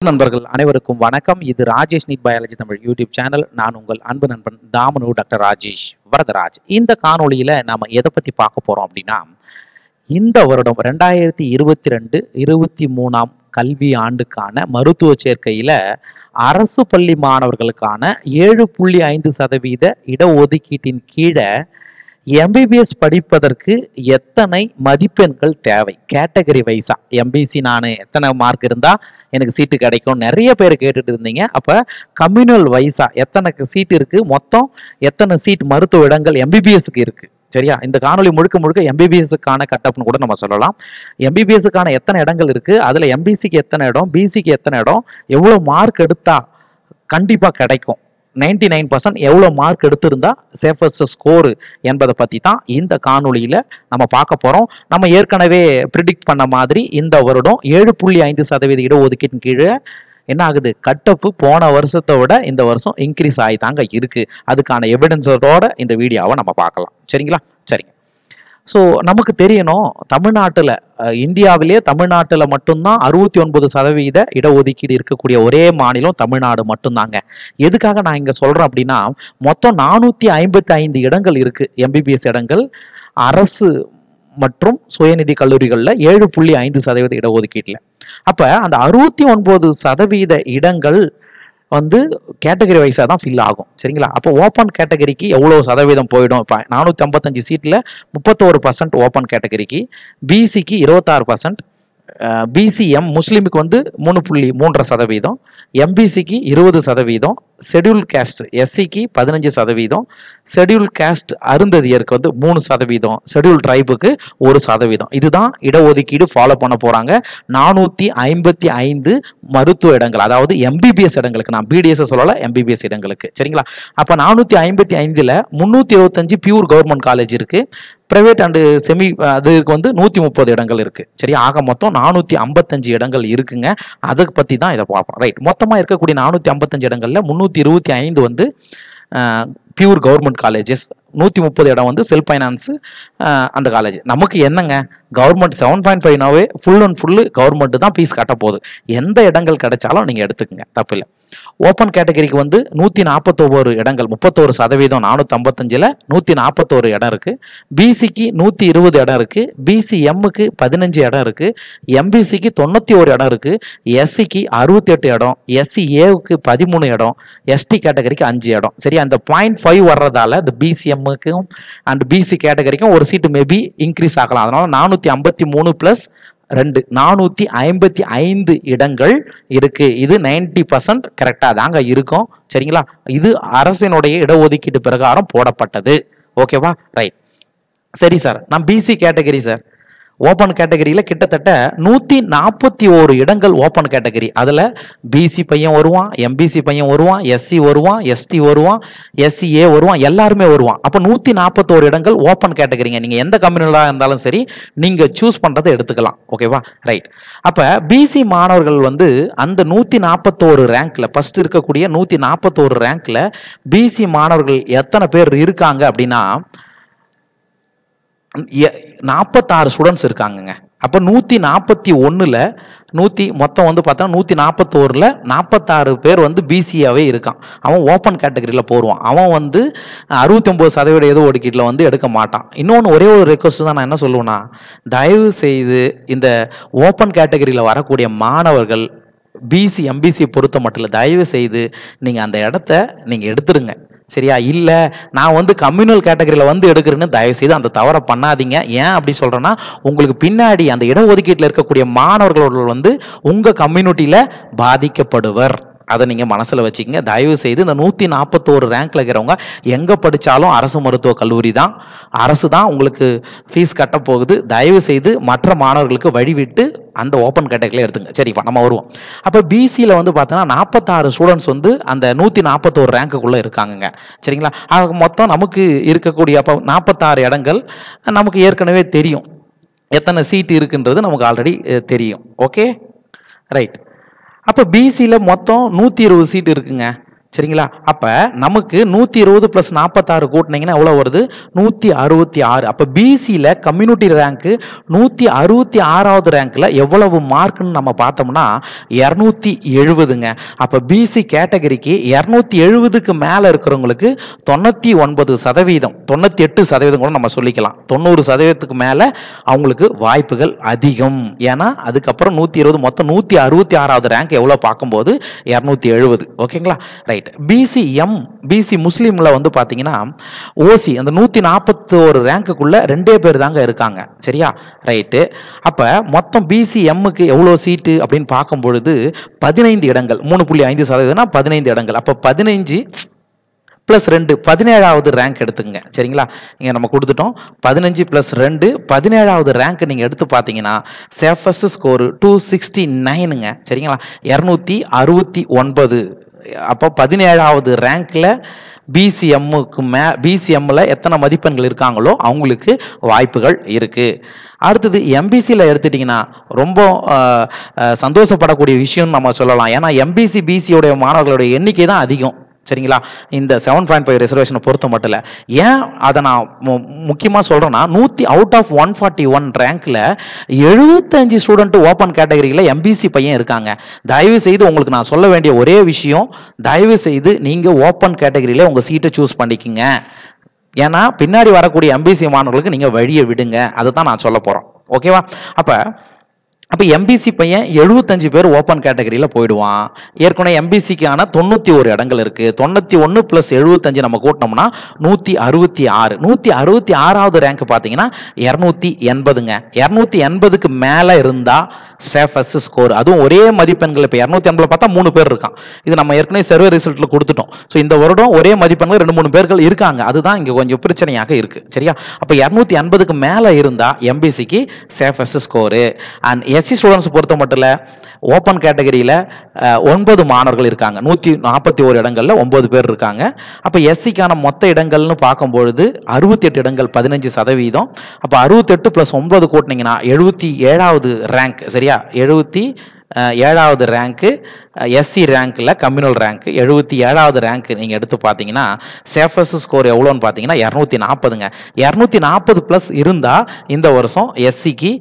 நண்பர்கள் அனைவருக்கும் வணக்கம் இது Rajesh NEET biology Tamil YouTube channel நான் உங்கள் அன்பு நண்பன் தாமனு டாக்டர் ராஜேஷ் வரதராஜ் இந்த காணொளியில நாம எதை பத்தி பார்க்க போறோம் அப்படின்னா இந்த வருடம் ரெண்டாயிரத்தி இருபத்தி ரெண்டு இருபத்தி மூணாம் கல்வி ஆண்டுக்கான மருத்துவ சேர்க்கையில அரசு பள்ளி மாணவர்களுக்கான ஏழு புள்ளி ஐந்து சதவீத இடஒதுக்கீட்டின் கீழே எம்பிபிஎஸ் படிப்பதற்கு எத்தனை மதிப்பெண்கள் தேவை கேட்டகரி வைஸா எம்பிசி நான் எத்தனை மார்க் இருந்தா எனக்கு சீட்டு கிடைக்கும் நிறைய பேர் கேட்டுட்டு இருந்தீங்க அப்ப கம்யூனல் வைஸா எத்தனை சீட் இருக்கு மொத்தம் எத்தனை சீட் மருத்துவ இடங்கள் எம்பிபிஎஸ்க்கு இருக்கு சரியா இந்த காணொளி முழுக்க முழுக்க எம்பிபிஎஸ்க்கான கட்டப்னு கூட நம்ம சொல்லலாம் எம்பிபிஎஸ்க்கான எத்தனை இடங்கள் இருக்கு அதுல எம்பிசிக்கு எத்தனை இடம் பிசிக்கு எத்தனை இடம் எவ்வளவு மார்க் எடுத்தா கண்டிப்பா கிடைக்கும் நைன்டி நைன் பர்சன்ட் எவ்வளோ மார்க் எடுத்திருந்தா சேஃபஸ்ட் ஸ்கோர் என்பதை பற்றி தான் இந்த காணொளியில் நம்ம பார்க்க போகிறோம் நம்ம ஏற்கனவே ப்ரிடிக்ட் பண்ண மாதிரி இந்த வருடம் ஏழு புள்ளி ஐந்து சதவீத இடஒதுக்கீட்டின் கீழே என்ன ஆகுது கட்டப்பு போன வருஷத்தை விட இந்த வருஷம் இன்க்ரீஸ் ஆகி தாங்க இருக்கு அதுக்கான எவிடன்ஸோட இந்த வீடியோவை நம்ம பார்க்கலாம் சரிங்களா சரிங்க ஸோ நமக்கு தெரியணும் தமிழ்நாட்டில் இந்தியாவிலேயே தமிழ்நாட்டில் மட்டும்தான் அறுபத்தி ஒன்பது சதவீத இடஒதுக்கீடு இருக்கக்கூடிய ஒரே மாநிலம் தமிழ்நாடு மட்டும்தாங்க எதுக்காக நான் இங்கே சொல்கிறேன் அப்படின்னா மொத்தம் நானூற்றி ஐம்பத்தி ஐந்து இடங்கள் இருக்கு எம்பிபிஎஸ் இடங்கள் அரசு மற்றும் சுயநிதி கல்லூரிகளில் ஏழு புள்ளி ஐந்து சதவீத இடஒதுக்கீட்டில் அப்போ அந்த அறுபத்தி ஒன்பது சதவீத இடங்கள் வந்து கேட்டகரி வைஸாக தான் ஃபில் ஆகும் சரிங்களா அப்போ ஓப்பன் கேட்டகரிக்கு எவ்வளோ சதவீதம் போயிடும் இப்போ நானூற்றி ஐம்பத்தஞ்சு சீட்டில் முப்பத்தோரு பர்சன்ட் ஓப்பன் கேட்டகரிக்கு பிசிக்கு இருபத்தாறு பர்சன்ட் பிசிஎம் முஸ்லீமுக்கு வந்து மூணு புள்ளி மூன்றரை சதவீதம் எம்பிசிக்கு இருபது சதவீதம் ஷெட்யூல் கேஸ்ட் எஸ்சிக்கு பதினஞ்சு சதவீதம் ஷெட்யூல் கேஸ்ட் அருந்ததியருக்கு வந்து மூணு சதவீதம் ஷெட்யூல் ட்ரைபுக்கு ஒரு சதவீதம் இதுதான் இடஒதுக்கீடு ஃபாலோ பண்ண போறாங்க நானூற்றி ஐம்பத்தி ஐந்து மருத்துவ இடங்கள் அதாவது எம்பிபிஎஸ் இடங்களுக்கு நான் பிடிஎஸ் சொல்லல எம்பிபிஎஸ் இடங்களுக்கு சரிங்களா அப்போ நானூற்றி ஐம்பத்தி ஐந்தில் முந்நூற்றி இருபத்தஞ்சு பியூர் கவர்மெண்ட் காலேஜ் இருக்கு பிரைவேட் அண்டு செமி அதுக்கு வந்து நூற்றி முப்பது இடங்கள் இருக்கு சரி ஆக மொத்தம் நானூற்றி ஐம்பத்தஞ்சு இடங்கள் இருக்குங்க அதை பற்றி தான் இதை பார்ப்போம் ரைட் மொத்தமாக இருக்கக்கூடிய நானூற்றி ஐம்பத்தஞ்சு இடங்களில் முந்நூற்றி இருபத்தி ஐந்து வந்து பியூர் கவர்மெண்ட் காலேஜஸ் நூற்றி முப்பது இடம் வந்து செல்ஃப் ஃபைனான்ஸு அந்த காலேஜ் நமக்கு என்னங்க கவர்மெண்ட் செவன் பாயிண்ட் ஃபைவ்னாவே ஃபுல் அண்ட் ஃபுல்லு கவர்மெண்ட் தான் ஃபீஸ் கட்ட போகுது எந்த இடங்கள் கிடைச்சாலும் நீங்கள் எடுத்துக்கங்க தப்பில்லை ஓப்பன் கேட்டகரிக்கு வந்து நூற்றி நாற்பத்தொம்போரு இடங்கள் முப்பத்தோரு சதவீதம் நானூற்றி ஐம்பத்தஞ்சில் நூற்றி நாற்பத்தோரு இடம் இருக்குது பிசிக்கு நூற்றி இருபது இடம் இருக்குது பிசிஎம்முக்கு பதினஞ்சு இடம் இருக்குது எம்பிசிக்கு தொண்ணூற்றி ஒரு இடம் இருக்குது எஸ்சிக்கு அறுபத்தெட்டு இடம் எஸ்சி ஏவுக்கு பதிமூணு இடம் எஸ்டி கேட்டகரிக்கு அஞ்சு இடம் சரி அந்த பாயிண்ட் ஃபைவ் வர்றதால இந்த பிசிஎம்முக்கும் அண்ட் பிசி கேட்டகரிக்கும் ஒரு சீட்டு மேபி இன்க்ரீஸ் ஆகலாம் அதனால நானூற்றி ஐம்பத்தி மூணு ப்ளஸ் ரெண்டு நானூற்றி ஐம்பத்தி ஐந்து இடங்கள் இருக்கு இது நைன்டி பர்சன்ட் கரெக்டாக தாங்க இருக்கும் சரிங்களா இது அரசினுடைய இடஒதுக்கீட்டு பிரகாரம் போடப்பட்டது ஓகேவா ரைட் சரி சார் நான் பிசி கேட்டகரி சார் ஓப்பன் கேட்டகரியில் கிட்டத்தட்ட நூற்றி நாற்பத்தி ஓரு இடங்கள் ஓப்பன் கேட்டகரி அதில் பிசி பையன் வருவான் எம்பிசி பையன் வருவான் எஸ்சி வருவான் எஸ்டி வருவான் எஸ்சிஏ வருவான் எல்லாருமே வருவான் அப்போ நூற்றி நாற்பத்தோரு இடங்கள் ஓப்பன் கேட்டகரிங்க நீங்கள் எந்த கம்பெனிலாக இருந்தாலும் சரி நீங்கள் சூஸ் பண்ணுறதை எடுத்துக்கலாம் ஓகேவா ரைட் அப்போ பிசி மாணவர்கள் வந்து அந்த நூற்றி நாற்பத்தோரு ரேங்க்கில் ஃபஸ்ட் இருக்கக்கூடிய நூற்றி நாற்பத்தோரு ரேங்க்கில் பிசி மாணவர்கள் எத்தனை பேர் இருக்காங்க அப்படின்னா நாற்பத்தாறு ஸ்டூடெண்ட்ஸ் இருக்காங்கங்க அப்போ நூற்றி நாற்பத்தி ஒன்றில் நூற்றி மொத்தம் வந்து பார்த்தோன்னா நூற்றி நாற்பத்தோரில் நாற்பத்தாறு பேர் வந்து பிசியாவே இருக்கான் அவன் ஓப்பன் கேட்டகரியில் போடுவான் அவன் வந்து அறுபத்தொம்போது சதவீத ஏதோ ஒதுக்கீட்டில் வந்து எடுக்க மாட்டான் இன்னொன்று ஒரே ஒரு ரெக்வஸ்ட் தான் நான் என்ன சொல்லுவேன்னா தயவு செய்து இந்த ஓப்பன் கேட்டகரியில் வரக்கூடிய மாணவர்கள் பிசி எம்பிசி பொறுத்த மட்டும் இல்லை தயவு செய்து நீங்கள் அந்த இடத்த நீங்கள் எடுத்துருங்க சரியா இல்லை நான் வந்து கம்யூனல் கேட்டகரியில் வந்து எடுக்கிறேன்னு தயவு செய்து அந்த தவறை பண்ணாதீங்க ஏன் அப்படி சொல்கிறேன்னா உங்களுக்கு பின்னாடி அந்த இடஒதுக்கீட்டில் இருக்கக்கூடிய மாணவர்களோட வந்து உங்கள் கம்யூனிட்டியில் பாதிக்கப்படுவர் அதை நீங்கள் மனசில் வச்சுக்கங்க தயவு செய்து இந்த நூற்றி நாற்பத்தோரு ரேங்க்ல இருக்கிறவங்க எங்கே படித்தாலும் அரசு மருத்துவக் கல்லூரி தான் அரசு தான் உங்களுக்கு ஃபீஸ் கட்ட போகுது தயவு செய்து மற்ற மாணவர்களுக்கு வழிவிட்டு அந்த ஓப்பன் கேட்டகரியில் எடுத்துங்க சரிப்பா நம்ம வருவோம் அப்போ பிசியில் வந்து பார்த்தோன்னா நாற்பத்தாறு ஸ்டூடெண்ட்ஸ் வந்து அந்த நூற்றி நாற்பத்தோரு ரேங்க்குள்ளே இருக்காங்கங்க சரிங்களா ஆக மொத்தம் நமக்கு இருக்கக்கூடிய அப்போ நாற்பத்தாறு இடங்கள் நமக்கு ஏற்கனவே தெரியும் எத்தனை சீட் இருக்குன்றது நமக்கு ஆல்ரெடி தெரியும் ஓகே ரைட் அப்போ பிசியில் மொத்தம் நூற்றி இருபது சீட் இருக்குங்க சரிங்களா அப்போ நமக்கு நூற்றி இருபது ப்ளஸ் நாற்பத்தாறு கூட்டினீங்கன்னா எவ்வளோ வருது நூற்றி அறுபத்தி ஆறு அப்போ பிசியில் கம்யூனிட்டி ரேங்க்கு நூற்றி அறுபத்தி ஆறாவது ரேங்க்கில் எவ்வளவு மார்க்குன்னு நம்ம பார்த்தோம்னா இரநூத்தி எழுபதுங்க அப்போ பிசி கேட்டகரிக்கு இரநூத்தி எழுபதுக்கு மேலே இருக்கிறவங்களுக்கு தொண்ணூற்றி ஒன்பது சதவீதம் தொண்ணூற்றி எட்டு சதவீதம் கூட நம்ம சொல்லிக்கலாம் தொண்ணூறு சதவீதத்துக்கு மேலே அவங்களுக்கு வாய்ப்புகள் அதிகம் ஏன்னா அதுக்கப்புறம் நூற்றி இருபது மொத்தம் நூற்றி அறுபத்தி ஆறாவது ரேங்க் எவ்வளோ பார்க்கும்போது இரநூத்தி எழுபது ஓகேங்களா ரைட் பிசி எம் பிசி முஸ்லீமில் வந்து பார்த்தீங்கன்னா ஓசி அந்த நூற்றி நாற்பத்தோரு ரேங்க்குள்ளே ரெண்டே பேர் தாங்க இருக்காங்க சரியா ரைட்டு அப்போ மொத்தம் பிசி எம்முக்கு எவ்வளோ சீட்டு அப்படின்னு பார்க்கும் பொழுது பதினைந்து இடங்கள் மூணு புள்ளி ஐந்து சதவீதம்னா பதினைந்து இடங்கள் அப்போ பதினைஞ்சு ப்ளஸ் ரெண்டு பதினேழாவது ரேங்க் எடுத்துங்க சரிங்களா இங்கே நம்ம கொடுத்துட்டோம் பதினஞ்சு ப்ளஸ் ரெண்டு பதினேழாவது ரேங்க் நீங்கள் எடுத்து பார்த்தீங்கன்னா சேஃபஸ்ட் ஸ்கோரு டூ சிக்ஸ்டி நைனுங்க சரிங்களா இரநூத்தி அறுபத்தி ஒன்பது அப்போ பதினேழாவது ரேங்க்கில் பிசிஎம்முக்கு மே பிசிஎம்மில் எத்தனை மதிப்பெண்கள் இருக்காங்களோ அவங்களுக்கு வாய்ப்புகள் இருக்குது அடுத்தது எம்பிசியில் எடுத்துட்டிங்கன்னா ரொம்ப அஹ், அஹ், சந்தோஷப்படக்கூடிய விஷயம்னு நம்ம சொல்லலாம் ஏன்னா எம்பிசி பிசியோடைய மாணவர்களுடைய எண்ணிக்கை தான் அதிகம் சரிங்களா இந்த செவன் பாயிண்ட் ஃபைவ் ரிசர்வேஷனை பொறுத்த மட்டும் இல்லை ஏன் அதை நான் முக்கியமாக சொல்கிறேன்னா நூற்றி out of one forty one ரேங்க்கில் எழுபத்தஞ்சு ஸ்டூடெண்ட் ஓப்பன் கேட்டகரியில் எம்பிசி பையன் இருக்காங்க தயவு செய்து உங்களுக்கு நான் சொல்ல வேண்டிய ஒரே விஷயம் தயவு செய்து நீங்கள் ஓப்பன் கேட்டகரியில் உங்கள் சீட்டை சூஸ் பண்ணிக்கிங்க ஏன்னா பின்னாடி வரக்கூடிய எம்பிசி மாணவர்களுக்கு நீங்கள் வழியை விடுங்க அதை தான் நான் சொல்ல போகிறோம் ஓகேவா அப்போ அப்போ எம்பிசி பையன் எழுபத்தஞ்சு பேர் ஓப்பன் கேட்டகரியில் போயிடுவான் ஏற்கனவே எம்பிசிக்கான தொண்ணூற்றி ஒரு இடங்கள் இருக்குது தொண்ணூற்றி ஒன்று ப்ளஸ் எழுபத்தஞ்சு நம்ம கூட்டினோம்னா நூற்றி அறுபத்தி ஆறு நூற்றி அறுபத்தி ஆறாவது ரேங்க் பார்த்தீங்கன்னா இரநூத்தி எண்பதுங்க இரநூத்தி எண்பதுக்கு மேலே இருந்தால் சேஃபஸ்ட் ஸ்கோர் அதுவும் ஒரே மதிப்பெண்கள் இப்போ இரநூத்தி எண்பதுல பார்த்தா மூணு பேர் இருக்கான் இது நம்ம ஏற்கனவே சர்வே ரிசல்ட்டில் கொடுத்துட்டோம் ஸோ இந்த வருடம் ஒரே மதிப்பெண்கள் ரெண்டு மூணு பேர்கள் இருக்காங்க அதுதான் இங்கே கொஞ்சம் பிரச்சனையாக இருக்குது சரியா அப்போ இரநூத்தி எண்பதுக்கு மேலே இருந்தால் எம்பிசிக்கு safest score and SC students பொறுத்த மட்டும் இல்லை ஓப்பன் கேட்டகரியில் ஒன்பது மாணவர்கள் இருக்காங்க நூற்றி நாற்பத்தி ஒரு இடங்களில் ஒன்பது பேர் இருக்காங்க அப்போ எஸ்சிக்கான மொத்த இடங்கள்னு பார்க்கும்பொழுது அறுபத்தி எட்டு இடங்கள் பதினஞ்சு சதவீதம் அப்போ அறுபத்தெட்டு ப்ளஸ் ஒன்பது கூட்டினீங்கன்னா எழுபத்தி ஏழாவது ரேங்க் சரியா எழுபத்தி அஹ், ஏழாவது ரேங்க்கு எஸ்சி ரேங்க்கில் கம்யூனல் ரேங்க் எழுபத்தி ஏழாவது ரேங்க் நீங்கள் எடுத்து பார்த்தீங்கன்னா சேஃபஸ்ட் ஸ்கோர் எவ்வளோன்னு பார்த்தீங்கன்னா இரநூத்தி நாற்பதுங்க இரநூத்தி நாற்பது ப்ளஸ் இருந்தால் இந்த வருஷம் எஸ்சிக்கு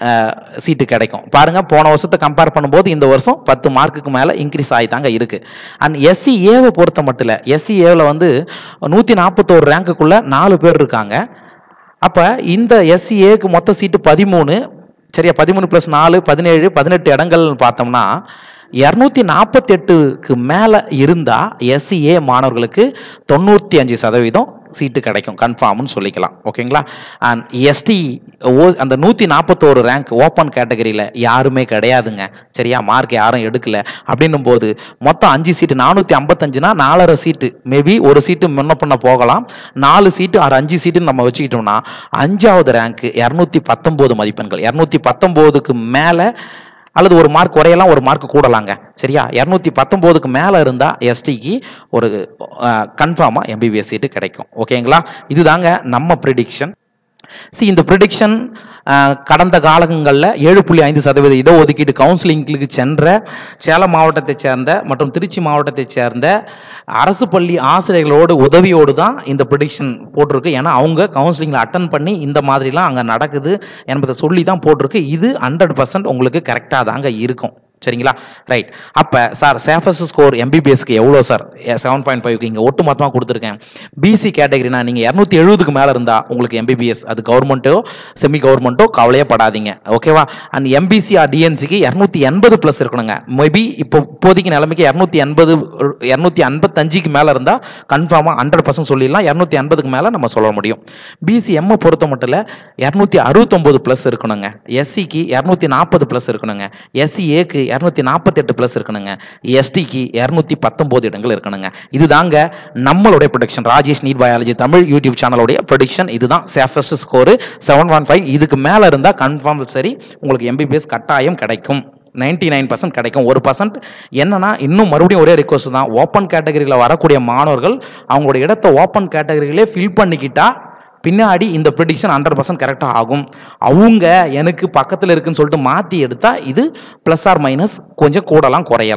சீட்டு கிடைக்கும் பாருங்க போன வருஷத்தை கம்பேர் பண்ணும்போது இந்த வருஷம் பத்து மார்க்குக்கு மேலே இன்க்ரீஸ் ஆகி தாங்க இருக்கு அண்ட் எஸ்சி ஏவை பொறுத்த மட்டும் இல்லை எஸ்சி ஏவில் வந்து நூற்றி நாற்பத்தோரு ரேங்க்குள்ளே நாலு பேர் இருக்காங்க அப்போ இந்த எஸ்சி ஏக்கு மொத்த சீட்டு பதிமூணு சரியா பதிமூணு ப்ளஸ் நாலு பதினேழு பதினெட்டு இடங்கள்னு பார்த்தோம்னா இரநூத்தி நாற்பத்தெட்டுக்கு மேலே இருந்தால் எஸ்சிஏ மாணவர்களுக்கு தொண்ணூற்றி அஞ்சு சதவீதம் சீட்டு கிடைக்கும் கன்ஃபார்ம்னு சொல்லிக்கலாம் ஓகேங்களா அண்ட் எஸ்டி ஓ அந்த நூற்றி நாற்பத்தோரு ரேங்க் ஓப்பன் கேட்டகரியில் யாருமே கிடையாதுங்க சரியா மார்க் யாரும் எடுக்கல அப்படின்னும் போது மொத்தம் அஞ்சு சீட்டு நானூற்றி ஐம்பத்தஞ்சுனா நாலரை சீட்டு மேபி ஒரு சீட்டு முன்ன பண்ண போகலாம் நாலு சீட்டு ஆறு அஞ்சு சீட்டுன்னு நம்ம வச்சுக்கிட்டோம்னா அஞ்சாவது ரேங்க் இரநூத்தி பத்தொம்போது மதிப்பெண்கள் இரநூத்தி பத்தொம்போதுக்கு மேலே அல்லது ஒரு மார்க் குறையலாம் ஒரு மார்க் கூடலாங்க சரியா இரநூத்தி பத்தொம்போதுக்கு மேலே இருந்தால் எஸ்டிக்கு ஒரு கன்ஃபார்மாக எம்பிபிஎஸ் சீட்டு கிடைக்கும் ஓகேங்களா இதுதாங்க நம்ம ப்ரிடிக்ஷன் சி இந்த ப்ரிடிக்ஷன் கடந்த காலங்களில் ஏழு புள்ளி ஐந்து சதவீத இடஒதுக்கீடு கவுன்சிலிங்களுக்கு சென்ற சேலம் மாவட்டத்தைச் சேர்ந்த மற்றும் திருச்சி மாவட்டத்தைச் சேர்ந்த அரசு பள்ளி ஆசிரியர்களோடு உதவியோடு தான் இந்த ப்ரிடிக்ஷன் போட்டிருக்கு ஏன்னா அவங்க கவுன்சிலிங்கில் அட்டன் பண்ணி இந்த மாதிரிலாம் அங்கே நடக்குது என்பதை சொல்லி தான் போட்டிருக்கு இது ஹண்ட்ரட் பர்சன்ட் உங்களுக்கு கரெக்டாக தாங்க இருக்கும் சரிங்களா ரைட் அப்போ சார் சேஃபஸ்ட் ஸ்கோர் எம்பிபிஎஸ்க்கு எவ்வளோ சார் செவன் பாயிண்ட் ஃபைவ்க்கு இங்கே ஒட்டு மொத்தமாக கொடுத்துருக்கேன் பிசி கேட்டகரினா நீங்கள் இரநூத்தி எழுபதுக்கு மேலே இருந்தால் உங்களுக்கு எம்பிபிஎஸ் அது கவர்மெண்ட்டோ செமி கவர்மெண்ட்டோ கவலையே படாதீங்க ஓகேவா அண்ட் எம்பிசி ஆர் டிஎன்சிக்கு இரநூத்தி எண்பது ப்ளஸ் இருக்கணுங்க மேபி இப்போ இப்போதைக்கு நிலைமைக்கு இரநூத்தி எண்பது இரநூத்தி ஐம்பத்தஞ்சுக்கு மேலே இருந்தால் கன்ஃபார்மாக ஹண்ட்ரட் பர்சன்ட் சொல்லிடலாம் இரநூத்தி எண்பதுக்கு மேலே நம்ம சொல்ல முடியும் பிசி எம்மை பொறுத்த மட்டும் இல்லை இரநூத்தி அறுபத்தொம்போது ப்ளஸ் இருக்கணுங்க எஸ்சிக்கு இரநூத்தி நாற்பது ப்ளஸ் இருக்கணுங்க எஸ்சி ஏக்கு இரநூத்தி நாற்பத்தெட்டு ப்ளஸ் இருக்கணுங்க எஸ்டிக்கு இரநூத்தி பத்தொம்போது இடங்கள் இருக்கணுங்க இதுதாங்க நம்மளுடைய production Rajesh NEET biology Tamil YouTube சேனலுடைய ப்ரொடிக்ஷன் இதுதான் safest score seven one five இதுக்கு மேலே இருந்தால் கன்ஃபார்ம் சரி உங்களுக்கு எம்பிபிஎஸ் கட்டாயம் கிடைக்கும் நைன்டி நைன் பர்சன்ட் கிடைக்கும் ஒரு பர்சன்ட் என்னன்னா இன்னும் மறுபடியும் ஒரே ரிக்வஸ்ட் தான் ஓப்பன் கேட்டகரியில் வரக்கூடிய மாணவர்கள் அவங்களோட இடத்த ஓப்பன் கேட்டகரியிலே ஃபில் பண்ணிக்கிட்டா பின்னாடி இந்த ப்ரிடிக்ஷன் ஹண்ட்ரட் பர்சன்ட் கரெக்டாக ஆகும் அவங்க எனக்கு பக்கத்தில் இருக்குன்னு சொல்லிட்டு மாற்றி எடுத்தால் இது ப்ளஸ் ஆர் மைனஸ் கொஞ்சம் கூடலாம் குறையலாம்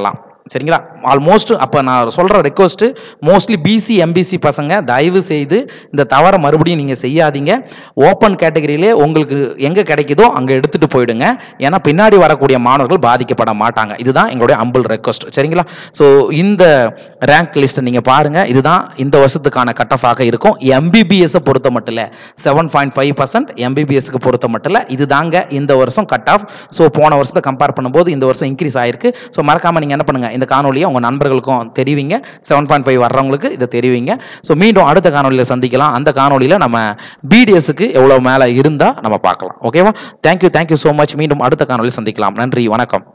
சரிங்களா ஆல்மோஸ்ட் அப்போ நான் சொல்கிற ரெக்வஸ்ட்டு மோஸ்ட்லி பிசி எம்பிசி பசங்க தயவு செய்து இந்த தவறை மறுபடியும் நீங்கள் செய்யாதீங்க ஓப்பன் கேட்டகரியிலே உங்களுக்கு எங்கே கிடைக்குதோ அங்கே எடுத்துகிட்டு போயிடுங்க ஏன்னா பின்னாடி வரக்கூடிய மாணவர்கள் பாதிக்கப்பட மாட்டாங்க இதுதான் எங்களுடைய அம்பிள் ரெக்வஸ்ட் சரிங்களா ஸோ இந்த ரேங்க் லிஸ்ட்டை நீங்கள் பாருங்கள் இதுதான் இந்த வருஷத்துக்கான கட் ஆஃப் ஆக இருக்கும் எம்பிபிஎஸ்ஸை பொறுத்த மட்டும் இல்லை செவன் பாயிண்ட் ஃபைவ் பர்சன்ட் எம்பிபிஎஸ்க்கு பொறுத்த மட்டும் இல்லை இது தாங்க இந்த வருஷம் கட் ஆஃப் ஸோ போன வருஷத்தை கம்பேர் பண்ணும்போது இந்த வருஷம் இன்க்ரீஸ் ஆயிருக்கு ஸோ மறக்காமல் நீங்கள் என்ன பண்ணுங்கள் இந்த காணொலியை உங்கள் நண்பர்களுக்கும் தெரிவிங்க செவன் பாயிண்ட் ஃபைவ் வர்றவங்களுக்கு இதை தெரிவிங்க ஸோ மீண்டும் அடுத்த காணொலியில் சந்திக்கலாம் அந்த காணொலியில் நம்ம பிடிஎஸ்க்கு எவ்வளோ மேலே இருந்தால் நம்ம பார்க்கலாம் ஓகேவா தேங்க்யூ தேங்க்யூ ஸோ மச் மீண்டும் அடுத்த காணொலியில் சந்திக்கலாம் நன்றி வணக்கம்